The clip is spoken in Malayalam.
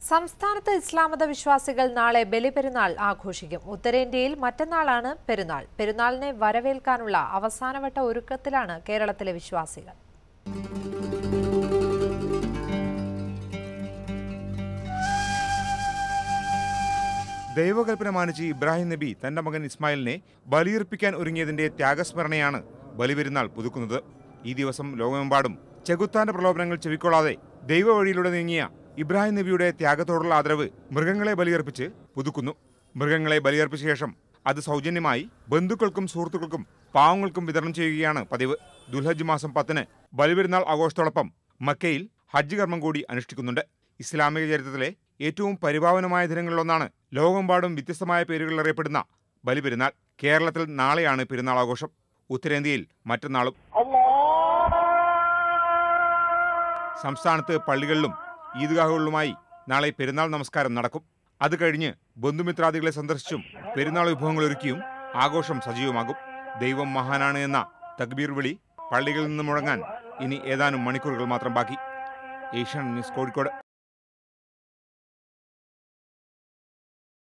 സംസ്ഥാനത്ത് ഇസ്ലാമത വിശ്വാസികൾ നാളെ ബലിപെരുന്നാൾ ആഘോഷിക്കും ഉത്തരേന്ത്യയിൽ മറ്റന്നാളാണ് പെരുന്നാൾ പെരുന്നാളിനെ വരവേൽക്കാനുള്ള അവസാനവട്ട ഒരുക്കത്തിലാണ് കേരളത്തിലെ വിശ്വാസികൾ ദൈവകൽപ്പന മാനിച്ച് ഇബ്രാഹിം നബി തന്റെ മകൻ ഇസ്മായിലിനെ ബലിയർപ്പിക്കാൻ ഒരുങ്ങിയതിന്റെ ത്യാഗസ്മരണയാണ് ബലിപെരുന്നാൾ പുതുക്കുന്നത് ഈ ദിവസം ലോകമെമ്പാടും ചെകുത്താന്റെ പ്രലോഭനങ്ങൾ ചെവിക്കൊള്ളാതെ ദൈവ വഴിയിലൂടെ നീങ്ങിയ ഇബ്രാഹിം നബിയുടെ ത്യാഗത്തോടുള്ള ആദരവ് മൃഗങ്ങളെ ബലിയർപ്പിച്ച് പുതുക്കുന്നു മൃഗങ്ങളെ ബലിയർപ്പിച്ച ശേഷം അത് സൗജന്യമായി ബന്ധുക്കൾക്കും സുഹൃത്തുക്കൾക്കും പാവങ്ങൾക്കും വിതരണം ചെയ്യുകയാണ് പതിവ് ദുൽഹജ് മാസം പത്തിന് ബലിപെരുന്നാൾ ആഘോഷത്തോടൊപ്പം മക്കയിൽ ഹജ്ജ് കർമ്മം കൂടി അനുഷ്ഠിക്കുന്നുണ്ട് ഇസ്ലാമിക ചരിത്രത്തിലെ ഏറ്റവും പരിപാവനമായ ദിനങ്ങളിലൊന്നാണ് ലോകമെമ്പാടും വ്യത്യസ്തമായ പേരുകളിൽ അറിയപ്പെടുന്ന ബലിപെരുന്നാൾ കേരളത്തിൽ നാളെയാണ് പെരുന്നാൾ ആഘോഷം ഉത്തരേന്ത്യയിൽ മറ്റന്നാളും സംസ്ഥാനത്ത് പള്ളികളിലും ഈദ്ഗാഹുകളിലുമായി നാളെ പെരുന്നാൾ നമസ്കാരം നടക്കും അത് കഴിഞ്ഞ് ബന്ധുമിത്രാദികളെ സന്ദർശിച്ചും പെരുന്നാൾ വിഭവങ്ങൾ ഒരുക്കിയും ആഘോഷം സജീവമാകും ദൈവം മഹാനാണ് എന്ന തക്ബീർ വിളി പള്ളികളിൽ നിന്ന് മുഴങ്ങാൻ ഇനി ഏതാനും മണിക്കൂറുകൾ മാത്രം ബാക്കി ഏഷ്യൻ ന്യൂസ് കോഴിക്കോട്